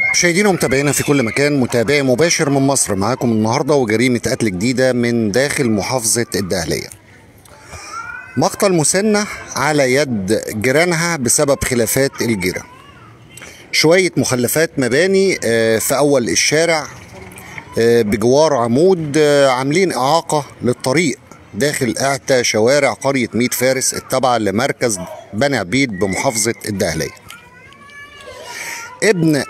مشاهدينا ومتابعينا في كل مكان متابعي مباشر من مصر معاكم النهارده وجريمه قتل جديده من داخل محافظه الدهليه. مقتل مسنه على يد جيرانها بسبب خلافات الجيران. شويه مخلفات مباني آه، في اول الشارع آه، بجوار عمود آه، عاملين اعاقه للطريق داخل اعتى شوارع قريه ميت فارس التابعه لمركز بني عبيد بمحافظه الدهليه. ابن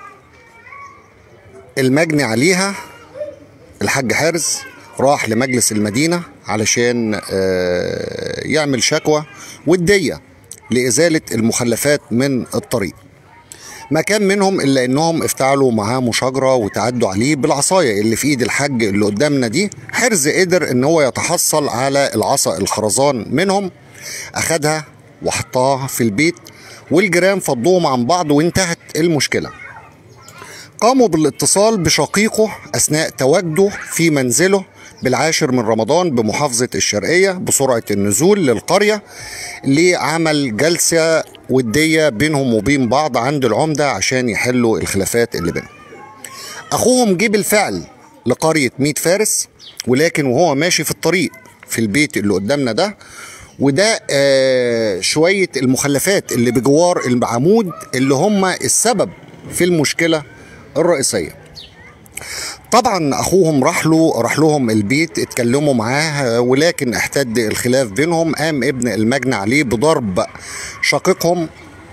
المجني عليها الحاج حارس راح لمجلس المدينة علشان آه، يعمل شكوى ودية لإزالة المخلفات من الطريق ما كان منهم إلا إنهم افتعلوا معاه مشاجرة وتعدوا عليه بالعصاية اللي في إيد الحاج اللي قدامنا دي حرز قدر إن هو يتحصل على العصا الخرزان منهم أخدها وحطها في البيت والجيران فضوهم عن بعض وانتهت المشكله قاموا بالاتصال بشقيقه أثناء تواجده في منزله بالعاشر من رمضان بمحافظة الشرقية بسرعة النزول للقرية لعمل جلسة ودية بينهم وبين بعض عند العمدة عشان يحلوا الخلافات اللي بينهم أخوهم جه بالفعل لقرية ميت فارس ولكن وهو ماشي في الطريق في البيت اللي قدامنا ده وده آه شوية المخلفات اللي بجوار العمود اللي هم السبب في المشكلة الرئيسيه طبعا اخوهم راح له راح لهم البيت اتكلموا معاه ولكن احتد الخلاف بينهم قام ابن المجني عليه بضرب شقيقهم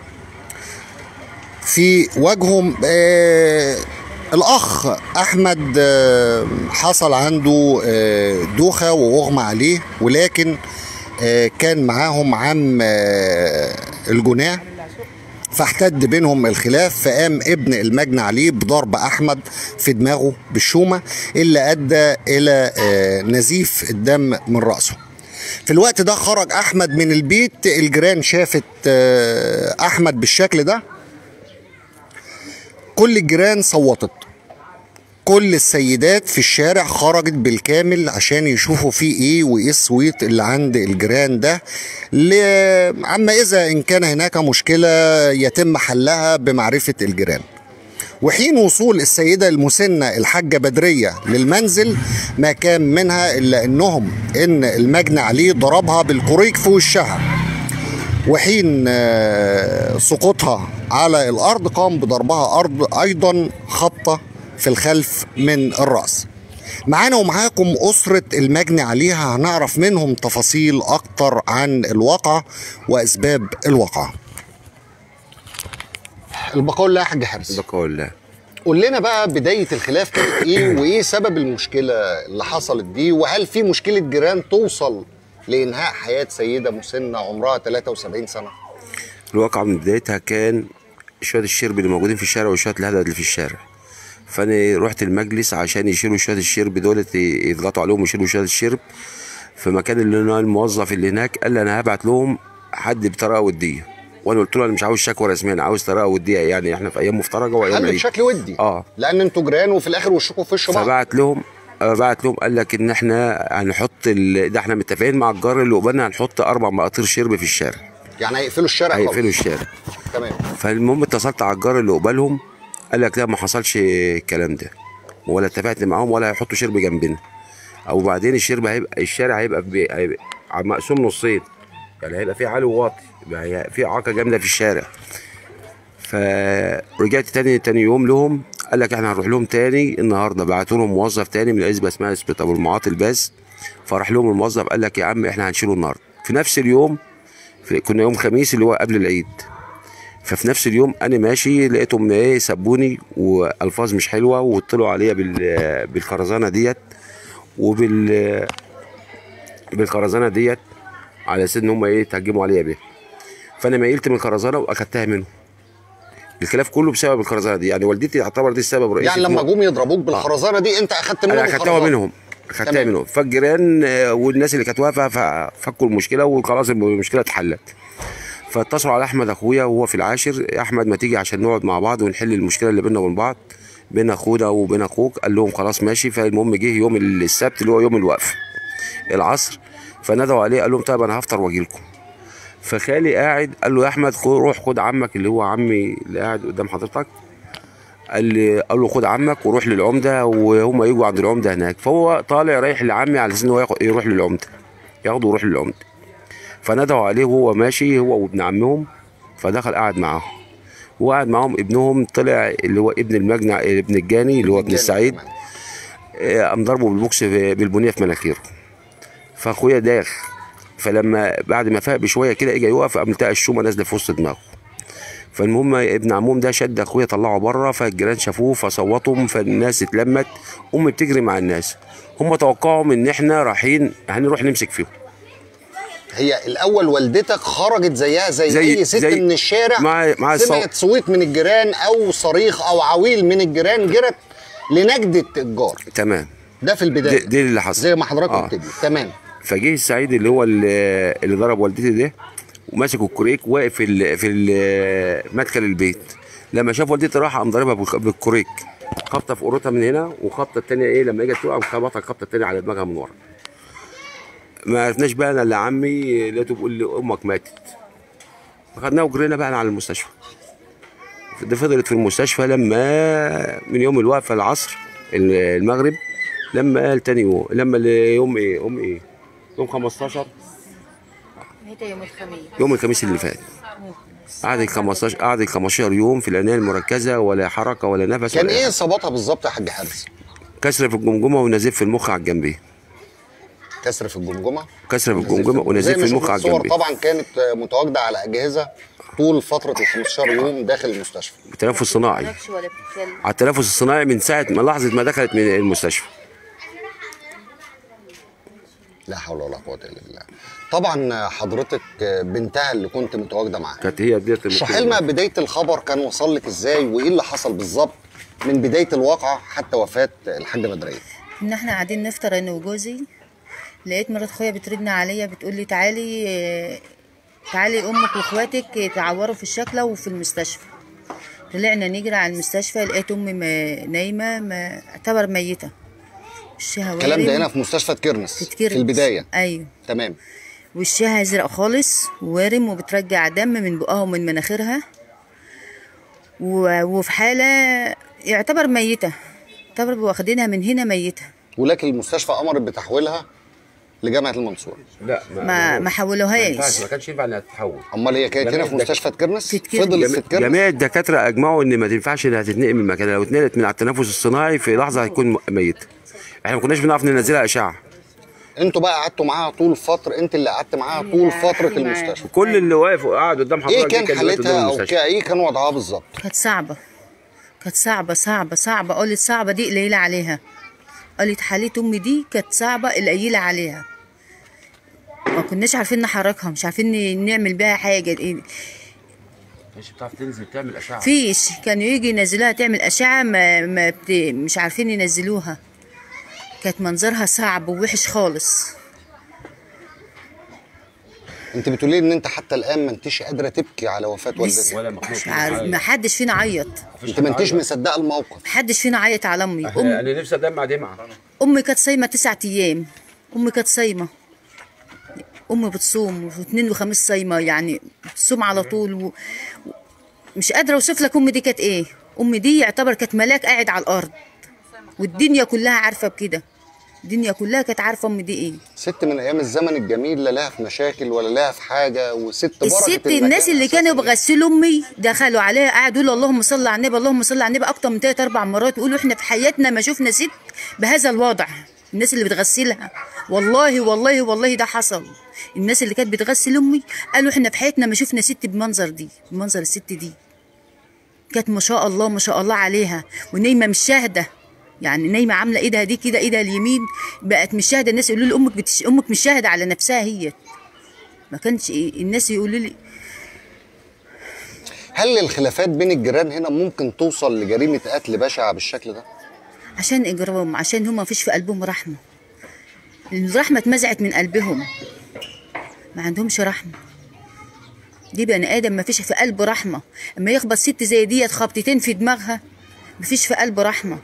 في وجههم آه الاخ احمد آه حصل عنده آه دوخه واغمى عليه ولكن آه كان معاهم عم آه الجناه فاحتد بينهم الخلاف فقام ابن المجني عليه بضرب احمد في دماغه بالشومه اللي ادى الى آه، نزيف الدم من راسه في الوقت ده خرج احمد من البيت الجيران شافت آه، احمد بالشكل ده كل الجيران صوتت كل السيدات في الشارع خرجت بالكامل عشان يشوفوا فيه ايه وايه الصويت اللي عند الجيران ده ل- عما اذا ان كان هناك مشكله يتم حلها بمعرفه الجيران وحين وصول السيده المسنه الحاجه بدريه للمنزل ما كان منها الا انهم ان المجني عليه ضربها بالكوريك في وشها وحين آه، سقوطها على الارض قام بضربها ارض ايضا خبطه في الخلف من الراس معانا ومعاكم أسرة المجني عليها هنعرف منهم تفاصيل أكتر عن الواقع وأسباب الواقع البقاء لله يا حاج حارس بقول الله قول لنا بقى بداية الخلاف كانت إيه وإيه سبب المشكلة اللي حصلت دي وهل في مشكلة جيران توصل لإنهاء حياة سيدة مسنة عمرها 73 سنة الواقعة من بدايتها كان شوية الشرب اللي موجودين في الشارع وشوية الهدد اللي في الشارع فانا رحت المجلس عشان يشيلوا شوية الشرب دولت يضغطوا عليهم ويشيلوا شوية الشرب في مكان اللي أنا الموظف اللي هناك قال لي انا هبعت لهم حد بطريقة ودية وانا قلت له انا مش عاوز شكوى رسميه انا عاوز طريقه وديه يعني احنا في ايام مفترجه وايام حل عيد بشكل ودي اه لأن أنتوا جيران وفي الآخر وشكوا في وش بعض فبعت لهم بعت لهم قال لك ان احنا هنحط ال... ده احنا متفقين مع الجار اللي قبالنا هنحط اربع مقاطير شرب في الشارع يعني هيقفلوا الشارع خالص. هيقفلوا الشارع تمام فالمهم اتصلت على الجار اللي قبالهم قال لك لا ما حصلش الكلام ده ولا اتفقت معاهم ولا هيحطوا شرب جنبنا او بعدين الشرب هيبقى الشارع هيبقى, بي... هيبقى مقسوم نصين يعني هيبقى في عالي وواطي يبقى هي- في اعاقه جامده في الشارع فرجعت تاني تاني يوم لهم قال لك احنا هنروح لهم تاني النهارده بعتوا لهم موظف تاني من العزبه اسمها عزبه ابو المعاطي الباس فراح لهم الموظف قال لك يا عم احنا هنشيله النهارده في نفس اليوم في كنا يوم خميس اللي هو قبل العيد ففي نفس اليوم انا ماشي لقيتهم ايه سبوني والفاظ مش حلوه وطلعوا عليا بال بالخرزانه ديت وبال بالخرزانه ديت على اساس ان هم ايه تهجموا عليا بيها فانا ميلت من الخرزانه واخدتها منهم الخلاف كله بسبب الخرزانه دي يعني والدتي تعتبر دي السبب الرئيسي يعني في لما مو- جم يضربوك بالخرزانه دي انت اخدت منهم انا اخدتها الخرزانة. منهم اخدتها تمام. منهم فالجيران آه، والناس اللي كانت واقفه ففكوا المشكله وخلاص المشكله اتحلت فاتصلوا على احمد اخويا وهو في العاشر يا احمد ما تيجي عشان نقعد مع بعض ونحل المشكله اللي بيننا وبين بعض بين اخونا وبين اخوك قال لهم خلاص ماشي فالمهم جه يوم السبت اللي هو يوم الوقف العصر فندوا عليه قال لهم طيب انا هفطر واجي لكم فخالي قاعد قال له يا احمد خو- روح خد عمك اللي هو عمي اللي قاعد قدام حضرتك قال لي قال له خد عمك وروح للعمده وهم يجوا عند العمده هناك فهو طالع رايح لعمي على اساس ان هو ياخد- يروح للعمده ياخده ويروح للعمده فندهوا عليه وهو ماشي هو وابن عمهم فدخل قعد معاهم وقعد معاهم ابنهم طلع اللي هو ابن المجنع ابن الجاني اللي هو ابن السعيد آه، قام ضربه بالبوكس في- بالبنيه في مناخيره فاخويا داخ فلما بعد ما فاق بشويه كده اجى يقف قام لقى الشومه نازله في وسط دماغه فالمهم ابن عمهم ده شد اخويا طلعه بره فالجيران شافوه فصوتهم فالناس اتلمت امي بتجري مع الناس هم توقعوا ان احنا رايحين هنروح نمسك فيهم هي الاول والدتك خرجت زيها زي, زي- اي ست زي- من الشارع مع- مع سمعت الصوت. صويت من الجيران او صريخ او عويل من الجيران جرت لنجدة الجار تمام ده في دي, البدايه دي اللي حصل زي ما حضرتك آه. قلت لي تمام فجه السعيد اللي هو اللي, اللي ضرب والدتي ده وماسك الكوريك واقف في ال في ال- مدخل البيت لما شاف والدتي راح قام ضاربها بالك- بالكوريك خبطه في قروتها من هنا وخبطه التانيه ايه لما اجت تقع قام خبطها الخبطه التانيه على دماغها من ورا ما عرفناش بقى انا اللي عمي لقيته بيقول لي امك ماتت فخدناها وجرينا بقى على المستشفى ده فضلت في المستشفى لما من يوم الوقفه العصر المغرب لما قال تاني يوم لما يوم ايه يوم ايه يوم 15 متى يوم الخميس يوم الخميس اللي فات قعدت 15 قعدت 15 يوم في العنايه المركزه ولا حركه ولا نفس كان ولا ايه اصاباتها بالظبط يا حاج حارس كسر في الجمجمه ونزيف في المخ على الجنبين كسر في الجمجمه كسر في الجمجمه زي ونزيف ما في المخ شفنا على الصور الجنبين طبعا كانت متواجده على اجهزه طول فتره ال 15 يوم داخل المستشفى تنفس صناعي مالكش ولا بتتكلم على التنفس الصناعي من ساعه ما لحظه ما دخلت من المستشفى لا حول ولا قوه الا بالله طبعا حضرتك بنتها اللي كنت متواجده معاها كانت هي ديت اشرح لنا بدايه الخبر كان وصل لك ازاي وايه اللي حصل بالظبط من بدايه الواقعه حتى وفاه الحاجه مدريه ان احنا قاعدين نفطر انا وجوزي لقيت مرات اخويا بتردنا عليا بتقول لي تعالي آه، تعالي امك واخواتك تعوروا في الشكلة وفي المستشفى طلعنا نجري على المستشفى لقيت امي ما- نايمه ما اعتبر ميته وشها الكلام ده وارم. هنا في مستشفى كيرنس تتكرمس. في البدايه ايوه تمام وشها ازرق خالص ووارم وبترجع دم من بقها ومن مناخيرها و- وفي حاله يعتبر ميته يعتبر واخدينها من هنا ميته ولكن المستشفى امرت بتحويلها لجامعه المنصوره لا ما ما حولوهاش ما كانش ينفع انها تتحول امال هي كانت هنا في جميع مستشفى كيرنس في كيرنس. فضلت في جميع- كيرنس جميع الدكاتره اجمعوا ان ما تنفعش انها تتنقل من مكانها لو اتنقلت من على التنفس الصناعي في لحظه هتكون ميته احنا ما كناش بنعرف ننزلها اشعه انتوا بقى قعدتوا معاها طول فتره انت اللي قعدت معاها طول فتره قعدت معاها. المستشفى كل اللي واقف وقاعد قدام حضرتك ايه دي كان واقف قدام حالتها او المستشفى. كا- ايه كان وضعها بالظبط كانت صعبة كانت صعبة صعبة صعبة قلت صعبة دي قليلة عليها قالت حالة أمي دي كانت صعبة قليلة عليها ما كناش عارفين نحركها مش عارفين نعمل بيها حاجة إيه مش بتعرف تنزل تعمل اشعه فيش كانوا يجي ينزلوها تعمل أشعة ما, ما بت... مش عارفين ينزلوها كانت منظرها صعب ووحش خالص انت بتقولي ان انت حتى الان ما انتش قادره تبكي على وفاه والدتك ولا مخلوق مش عارف ما حدش فينا عيط انت ما انتش مصدقه الموقف ما حدش فينا عيط على أمي أم... انا نفسي ادمع دمعه امي كانت صايمه تسعة ايام امي كانت صايمه امي بتصوم واثنين وخميس صايمه يعني بتصوم على طول و... و- مش قادره اوصف لك امي دي كانت ايه امي دي يعتبر كانت ملاك قاعد على الارض والدنيا كلها عارفه بكده الدنيا كلها كانت عارفه امي دي ايه ست من ايام الزمن الجميل لا لها في مشاكل ولا لها في حاجه وست بركه الست المكان الناس اللي أساساً. كانوا بيغسلوا امي دخلوا عليها قعدوا يقولوا اللهم صل على النبي اللهم صل على النبي اكتر من ثلاث اربع مرات يقولوا احنا في حياتنا ما شفنا ست بهذا الوضع الناس اللي بتغسلها والله والله والله ده حصل الناس اللي كانت بتغسل امي قالوا احنا في حياتنا ما شفنا ست بمنظر دي بمنظر الست دي كانت ما شاء الله ما شاء الله عليها ونايمه مش شاهده يعني نايمه عامله ايدها دي كده ايدها اليمين بقت مش شاهده الناس يقولوا لي امك بتش... امك مش شاهده على نفسها هي ما كانش إيه الناس يقولوا لي هل الخلافات بين الجيران هنا ممكن توصل لجريمه قتل بشعه بالشكل ده عشان اجرام عشان هم مفيش في قلبهم رحمه الرحمه اتمزعت من قلبهم ما عندهمش رحمه دي بني ادم مفيش في قلبه رحمه اما يخبط ست زي ديت خبطتين في دماغها مفيش في قلبه رحمه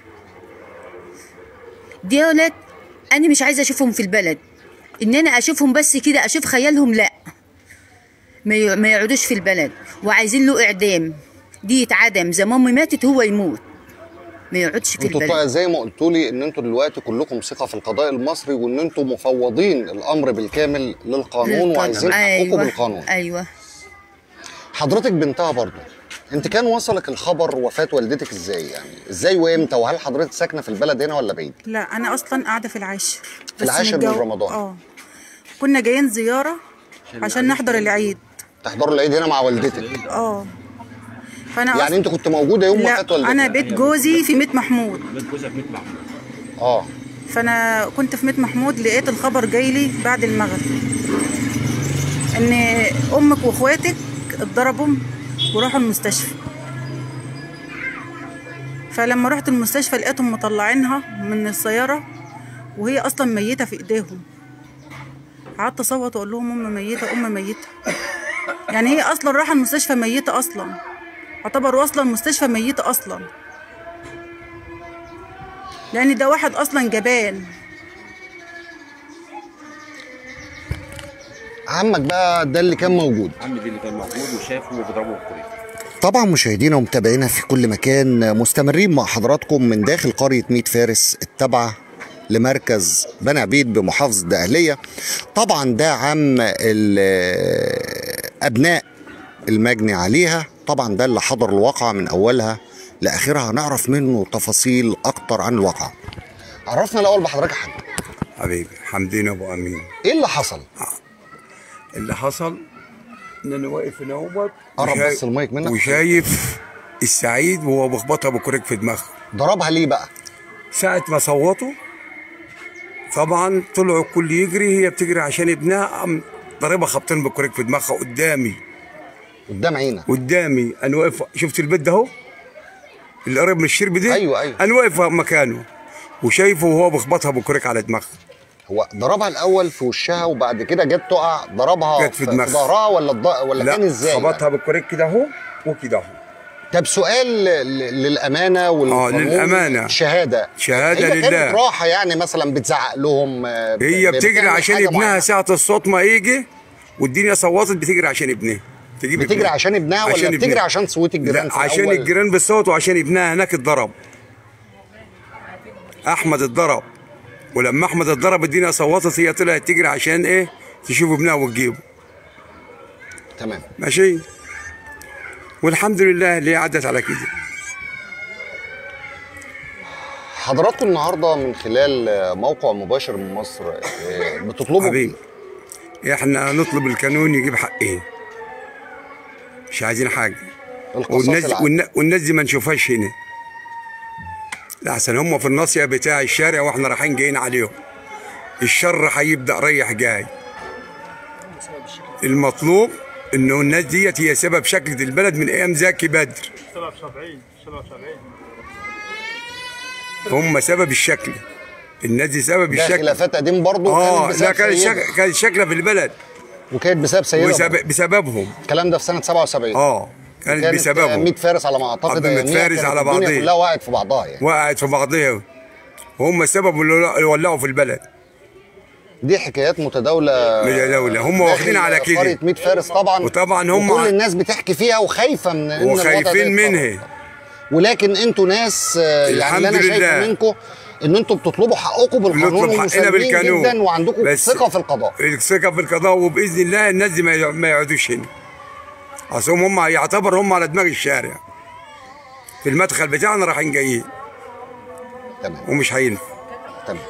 دي ولاد انا مش عايزه اشوفهم في البلد ان انا اشوفهم بس كده اشوف خيالهم لا ما ي- ما يقعدوش في البلد وعايزين له اعدام دي يتعدم زي ما امي ماتت هو يموت ما يقعدش في انتوا البلد طا- زي ما قلتوا لي ان انتوا دلوقتي كلكم ثقه في القضاء المصري وان انتوا مفوضين الامر بالكامل للقانون للقانون. وعايزين حقوقكم ايوه بالقانون ايوه حضرتك بنتها برضو انت كان وصلك الخبر وفاه والدتك ازاي يعني ازاي وامتى وهل حضرتك ساكنه في البلد هنا ولا بعيد لا انا اصلا قاعده في العاشر في العاشر من متجو- رمضان. اه كنا جايين زياره عشان نحضر العيد تحضروا العيد هنا مع والدتك اه فانا يعني أصلاً- انت كنت موجوده يوم وفاه لا والدتك انا بيت جوزي في ميت محمود اه فانا كنت في ميت محمود لقيت الخبر جاي لي بعد المغرب ان امك واخواتك اتضربوا وراحوا المستشفى فلما رحت المستشفى لقيتهم مطلعينها من السياره وهي اصلا ميته في ايديهم قعدت اصوت واقول لهم ام ميته ام ميته يعني هي اصلا رايحه المستشفى ميته اصلا اعتبر واصله المستشفى ميته اصلا لان ده واحد اصلا جبان عمك بقى ده اللي كان موجود عمي دي اللي كان موجود وشافه وبيضربه بالكوريك طبعا مشاهدينا ومتابعينا في كل مكان مستمرين مع حضراتكم من داخل قرية ميت فارس التابعة لمركز بني عبيد بمحافظة دقهلية طبعا ده عم ال- أبناء المجني عليها طبعا ده اللي حضر الواقعة من أولها لآخرها هنعرف منه تفاصيل أكتر عن الواقعة عرفنا الأول بحضرتك يا حاج حبيبي حمدين ابو امين إيه اللي حصل؟ اللي حصل ان انا واقف هنا اهوت قرب وشايف- بس المايك منك. وشايف السعيد وهو بيخبطها بكوريك في دماغه ضربها ليه بقى؟ ساعة ما صوتوا طبعا طلعوا الكل يجري هي بتجري عشان ابنها قام ضربها خبطين بالكوريك في دماغها قدامي قدام عينك قدامي انا واقف شفت البيت ده اهو اللي قريب من الشرب دي أيوة، أيوة. انا واقف مكانه وشايفه وهو بيخبطها بالكوريك على دماغها هو ضربها الاول في وشها وبعد كده جت تقع ضربها جت في دماغها. ظهرها ولا الض... ولا كان ازاي خبطها بالكوريك كده اهو وكده اهو طب سؤال ل- للامانه والقانون للأمانة. شهاده شهادة هي لله. كانت راحه يعني مثلا بتزعق لهم آه، ب- هي ب- بتجري بتعمل عشان حاجة ابنها معينة. ساعة الصوت ما يجي والدنيا صوتت بتجري عشان ابنها تجيب بتجري ابنها. عشان ابنها ولا بتجري ابنها. عشان صوت الجيران لا في عشان الأول؟ الجيران بالصوت وعشان ابنها هناك اتضرب احمد اتضرب ولما احمد اتضرب الدنيا صوتت هي طلعت تجري عشان ايه تشوف ابنها وتجيبه تمام ماشي والحمد لله اللي هي عدت على كده حضراتكم النهارده من خلال آه، موقع مباشر من مصر آه، بتطلبوا حبيبي احنا نطلب القانون يجيب حقه مش عايزين حاجه القصاص والناس العادل. والن- والناس دي ما نشوفهاش هنا لحسن هم في الناصيه بتاع الشارع واحنا رايحين جايين عليهم الشر هيبدا رايح جاي المطلوب انه الناس ديت هي سبب شكلة البلد من ايام زكي بدر 77 77 هم سبب الشكل الناس دي سبب ده الشكل خلافات قديم برضه اه كانت لا بسبب كانت سيدة. شك... كانت شكلة في البلد وكانت بسبب سيدة برضه. وسبب... بسببهم الكلام ده في سنه 77 اه كانت كانت بسببهم 100 فارس على ما اعتقد عبد الميت أياميها فارس كانت على الدنيا بعضيها. كلها وقعت في بعضها يعني وقعت في بعضها وهم السبب اللي ولعوا في البلد دي حكايات متداوله متداولة. هم داخل واخدين على كده. قريه 100 فارس طبعا وطبعا هم وكل ع- الناس بتحكي فيها وخايفه من ان الوضع ده وخايفين يتطور. منها ولكن انتوا ناس آه، يعني الحمد اللي انا شايفه لله. منكم ان انتوا بتطلبوا حقكم بالقانون نطلب حقنا ومسالمين بالقانون جدا وعندكم بس ثقه في القضاء الثقة في القضاء وبإذن الله الناس دي ما يع- ما يقعدوش هنا أصل هم هم يعتبر هم على دماغ الشارع في المدخل بتاعنا رايحين جايين تمام ومش هينفع تمام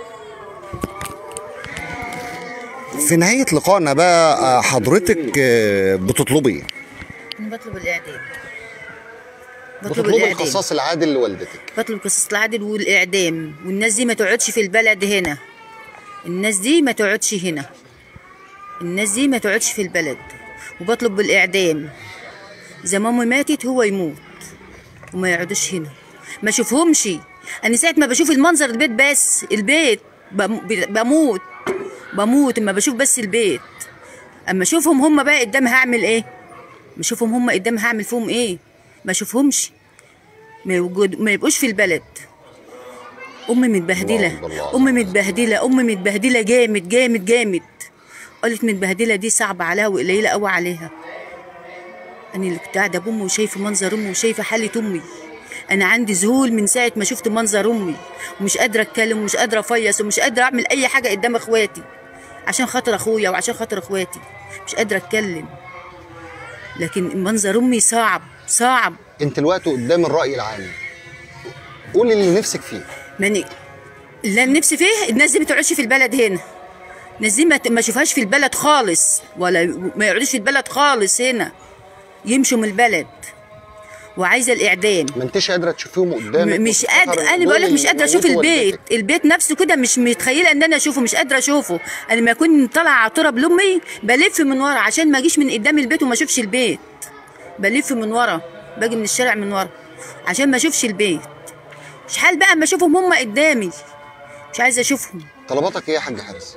في نهاية لقائنا بقى آه، حضرتك آه، بتطلبي ايه؟ أنا بطلب الاعدام بطلب بتطلبي الاعدام القصاص العادل لوالدتك بطلب قصاص العدل والاعدام والناس دي ما تقعدش في البلد هنا الناس دي ما تقعدش هنا الناس دي ما تقعدش في البلد وبطلب بالاعدام اذا مامي ماتت هو يموت وما يقعدوش هنا ما اشوفهمش انا ساعه ما بشوف المنظر البيت بس البيت بم- بموت بموت اما بشوف بس البيت اما اشوفهم هم بقى قدام هعمل ايه ما اشوفهم هم قدام هعمل فيهم ايه ما اشوفهمش ما, يوجد ما يبقوش في البلد امي متبهدله الله الله. امي متبهدله امي متبهدله جامد جامد جامد قالت متبهدله دي صعبه عليها وقليله قوي عليها انا اللي كنت قاعده بامي وشايفه منظر امي وشايفه حاله امي انا عندي ذهول من ساعه ما شفت منظر امي ومش قادره اتكلم ومش قادره افيص ومش قادره اعمل اي حاجه قدام اخواتي عشان خاطر اخويا وعشان خاطر اخواتي مش قادره اتكلم لكن منظر امي صعب صعب انت الوقت قدام الراي العام قولي اللي نفسك فيه ماني اللي انا نفسي فيه الناس دي ما تقعدش في البلد هنا الناس دي ما ما اشوفهاش في البلد خالص ولا ما يقعدوش في البلد خالص هنا يمشوا من البلد وعايزه الاعدام ما انتش قادره تشوفيهم قدامك م- مش وتفتكري قادره انا بقول لك مش قادره اشوف يموتوا البيت والدتك. البيت نفسه كده مش متخيله ان انا اشوفه مش قادره اشوفه انا لما اكون طالعه على تراب لامي بلف من ورا عشان ما اجيش من قدام البيت وما اشوفش البيت بلف من ورا باجي من الشارع من ورا عشان ما اشوفش البيت مش حال بقى اما اشوفهم هم قدامي مش عايزه اشوفهم طلباتك ايه يا حاج حارس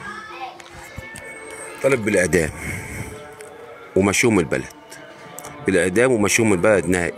طلب بالاعدام ومشوهم من البلد بالاعدام ومشوهم من البلد نهائي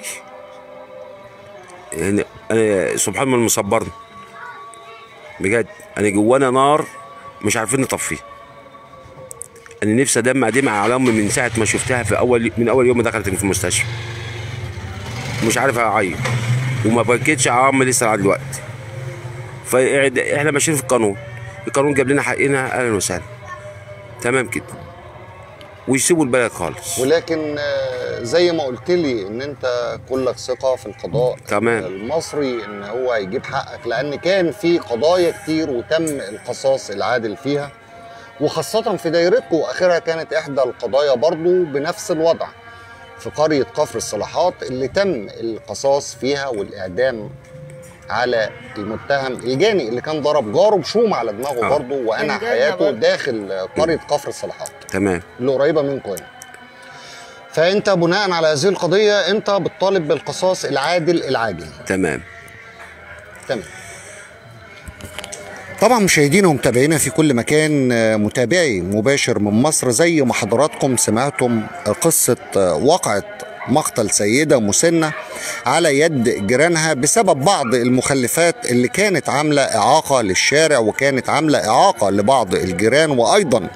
يعني انا سبحان من مصبرني بجد انا جوانا نار مش عارفين نطفيها انا نفسي ادمع دمعة على امي من ساعه ما شفتها في اول من اول يوم ما دخلت في المستشفى مش عارف اعيط وما بكيتش على امي لسه لحد دلوقتي فاحنا ماشيين في القانون القانون جاب لنا حقنا اهلا وسهلا تمام كده ويسيبوا البلد خالص ولكن آه، زي ما قلت لي ان انت كلك ثقه في القضاء تمام. المصري ان هو هيجيب حقك لان كان في قضايا كتير وتم القصاص العادل فيها وخاصة في دايرتكم واخرها كانت احدى القضايا برضو بنفس الوضع في قرية كفر الصلاحات اللي تم القصاص فيها والاعدام على المتهم الجاني اللي كان ضرب جاره بشوم على دماغه آه. برضه وانهى كان جارنا حياته برضه. داخل قرية كفر الصلاحات تمام اللي قريبه منكم هنا فانت بناء على هذه القضيه انت بتطالب بالقصاص العادل العاجل تمام تمام طبعا مشاهدينا ومتابعينا في كل مكان آه، متابعي مباشر من مصر زي ما حضراتكم سمعتم آه، قصة آه، وقعة مقتل سيدة مسنة على يد جيرانها بسبب بعض المخلفات اللي كانت عاملة إعاقة للشارع وكانت عاملة إعاقة لبعض الجيران وأيضا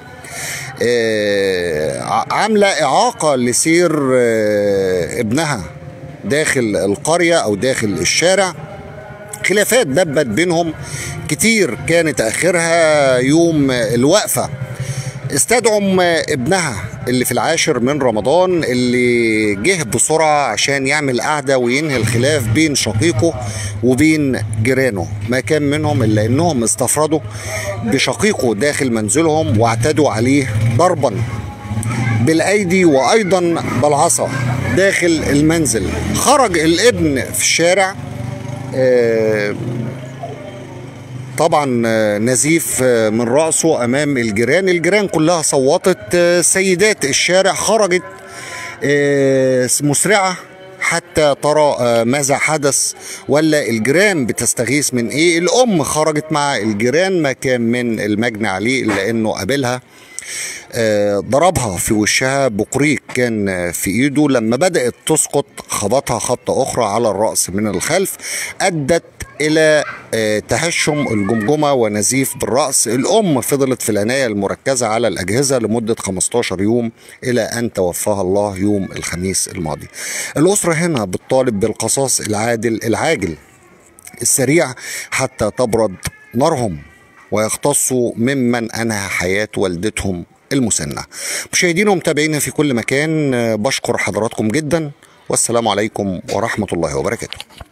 آه، ع- عاملة إعاقة لسير آه، ابنها داخل القرية أو داخل الشارع خلافات دبت بينهم كتير كانت اخرها يوم الوقفه استدعم ابنها اللي في العاشر من رمضان اللي جه بسرعه عشان يعمل قعده وينهي الخلاف بين شقيقه وبين جيرانه ما كان منهم الا انهم استفردوا بشقيقه داخل منزلهم واعتدوا عليه ضربا بالايدي وايضا بالعصا داخل المنزل خرج الابن في الشارع آه، طبعا آه، نزيف آه، من رأسه أمام الجيران الجيران كلها صوتت آه، سيدات الشارع خرجت آه، مسرعة حتى ترى آه، ماذا حدث ولا الجيران بتستغيث من ايه الام خرجت مع الجيران ما كان من المجني عليه الا انه قابلها آه، ضربها في وشها بقريق كان آه، في ايده لما بدأت تسقط خبطها خبطة أخرى على الرأس من الخلف أدت إلى آه، تهشم الجمجمة ونزيف بالرأس الأم فضلت في العناية المركزة على الأجهزة لمدة 15 يوم إلى أن توفاها الله يوم الخميس الماضي الأسرة هنا بتطالب بالقصاص العادل العاجل السريع حتى تبرد نارهم ويختصوا ممن انهى حياه والدتهم المسنه. مشاهدينا ومتابعينا في كل مكان آه، بشكر حضراتكم جدا والسلام عليكم ورحمه الله وبركاته.